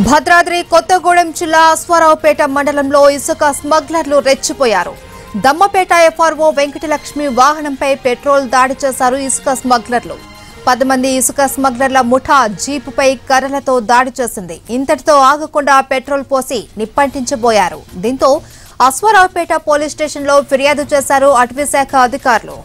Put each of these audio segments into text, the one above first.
భద్రాద్రి కొత్తగూడెం జిల్లా అశ్వారావుపేట మండలంలో ఇసుక స్మగ్లర్లు రెచ్చిపోయారు దమ్మపేట ఎఫ్ఆర్ఓ వెంకటలక్ష్మి వాహనంపై పెట్రోల్ దాడి చేశారు ఇసుక స్మగ్లర్లు పది మంది ఇసుక స్మగ్లర్ల ముఠా జీపుపై కర్రలతో దాడి చేసింది ఇంతటితో ఆగకుండా పెట్రోల్ పోసి నిప్పంటించబోయారు దీంతో అశ్వారావుపేట పోలీస్ స్టేషన్లో ఫిర్యాదు చేశారు అటవీశాఖ అధికారులు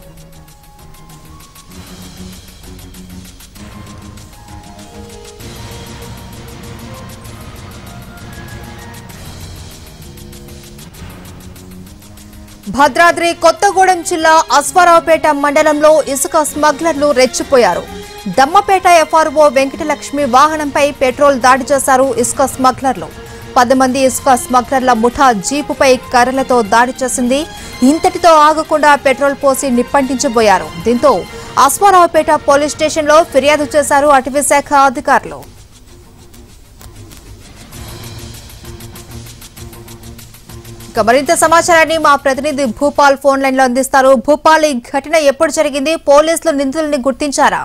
భద్రాద్రి కొత్తగూడెం జిల్లా అశ్వారావుపేట మండలంలో ఇసుక స్మగ్లర్లు రెచ్చిపోయారు దమ్మపేట ఎఫ్ఆర్ఓ వెంకటలక్ష్మి వాహనంపై పెట్రోల్ దాడి చేశారు ఇసుక స్మగ్లర్లు పది మంది ఇసుక స్మగ్లర్ల ముఠా జీపుపై కర్రలతో దాడి చేసింది ఇంతటితో ఆగకుండా పెట్రోల్ పోసి నిప్పంటించబోయారు దీంతో అశ్వారావుపేట పోలీస్ స్టేషన్లో ఫిర్యాదు చేశారు అటవీశాఖ అధికారులు ఇక మరింత సమాచారాన్ని మా ప్రతినిధి భూపాల్ ఫోన్ లైన్ లో అందిస్తారు భూపాల్ ఈ ఘటన ఎప్పుడు జరిగింది పోలీసులు నిందితుల్ని గుర్తించారా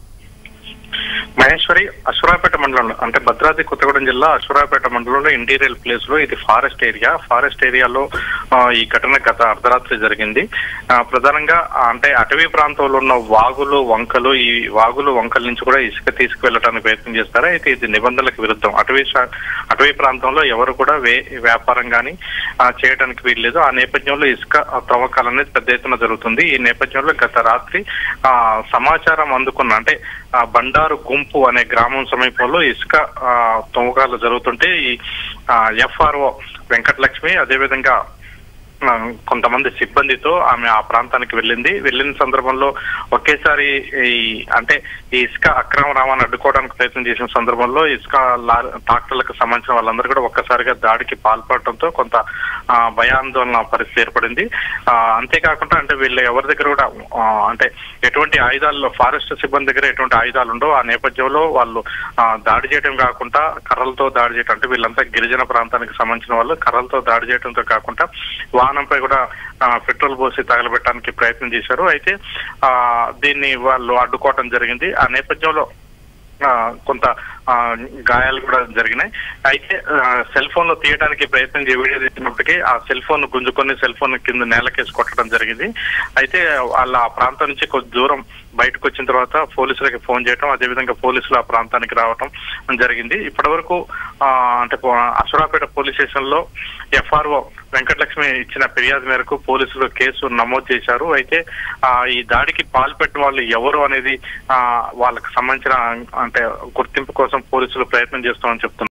మహేశ్వరి అశ్వరాపేట మండలంలో అంటే భద్రాద్రి కొత్తగూడెం జిల్లా అశ్వరాపేట మండలంలో ఇంటీరియల్ ప్లేస్ లో ఇది ఫారెస్ట్ ఏరియా ఫారెస్ట్ ఏరియాలో ఆ, ఈ ఘటన గత అర్ధరాత్రి జరిగింది ఆ, ప్రధానంగా ఆ, అంటే అటవీ ప్రాంతంలో ఉన్న వాగులు వంకలు ఈ వాగులు వంకల నుంచి కూడా ఇసుక తీసుకువెళ్ళడానికి ప్రయత్నం చేస్తారు అయితే ఇది నిబంధనలకు విరుద్ధం అటవీ శా- అటవీ ప్రాంతంలో ఎవరు కూడా వే వ్యాపారం కానీ చేయడానికి వీల్లేదు ఆ నేపథ్యంలో ఇసుక తవ్వకాలు అనేది పెద్ద ఎత్తున జరుగుతుంది ఈ నేపథ్యంలో గత రాత్రి ఆ, సమాచారం అందుకున్న అంటే ఆ, బండారు గుంపు అనే గ్రామం సమీపంలో ఇసుక ఆ, తవ్వకాలు జరుగుతుంటే ఈ ఎఫ్ఆర్ఓ వెంకటలక్ష్మి అదేవిధంగా ఆ, కొంతమంది సిబ్బందితో ఆమె ఆ ప్రాంతానికి వెళ్ళింది వెళ్ళిన సందర్భంలో ఒకేసారి ఈ అంటే ఈ ఇసుక అక్రమ రవాణా అడ్డుకోవడానికి ప్రయత్నం చేసిన సందర్భంలో ఇసుక లారీ ట్రాక్టర్లకు సంబంధించిన వాళ్ళందరూ కూడా ఒక్కసారిగా దాడికి పాల్పడటంతో కొంత ఆ, భయాందోళన పరిస్థితి ఏర్పడింది ఆ, అంతేకాకుండా అంటే వీళ్ళు ఎవరి దగ్గర కూడా ఆ, అంటే ఎటువంటి ఆయుధాలు ఫారెస్ట్ సిబ్బంది దగ్గర ఎటువంటి ఆయుధాలు ఉండవు ఆ నేపథ్యంలో వాళ్ళు ఆ, దాడి చేయడం కాకుండా కర్రలతో దాడి చేయడం అంటే వీళ్ళంతా గిరిజన ప్రాంతానికి సంబంధించిన వాళ్ళు కర్రలతో దాడి చేయడంతో కాకుండా వాహనంపై కూడా ఆ, పెట్రోల్ పోసి తగలబెట్టడానికి ప్రయత్నం చేశారు అయితే ఆ దీన్ని వాళ్ళు అడ్డుకోవడం జరిగింది ఆ నేపథ్యంలో ఆ, కొంత ఆ, గాయాలు కూడా జరిగినాయి అయితే ఆ, సెల్ ఫోన్ లో తీయడానికి ప్రయత్నం చేసి వీడియో తీసినప్పటికీ ఆ సెల్ ఫోన్ గుంజుకొని సెల్ ఫోన్ కింద నేలకేసి కొట్టడం జరిగింది అయితే వాళ్ళ ఆ ప్రాంతం నుంచి కొద్ది దూరం బయటకు వచ్చిన తర్వాత పోలీసులకి ఫోన్ చేయడం అదేవిధంగా పోలీసులు ఆ ప్రాంతానికి రావడం జరిగింది ఇప్పటి వరకు అంటే పో- అశ్వరాపేట పోలీస్ స్టేషన్ లో ఎఫ్ఆర్ఓ వెంకటలక్ష్మి ఇచ్చిన ఫిర్యాదు మేరకు పోలీసులు కేసు నమోదు చేశారు అయితే ఆ, ఈ దాడికి పాల్పెట్టిన వాళ్ళు ఎవరు అనేది ఆ, వాళ్ళకి సంబంధించిన అంటే గుర్తింపు కోసం పోలీసులు ప్రయత్నం చేస్తామని చెప్తున్నారు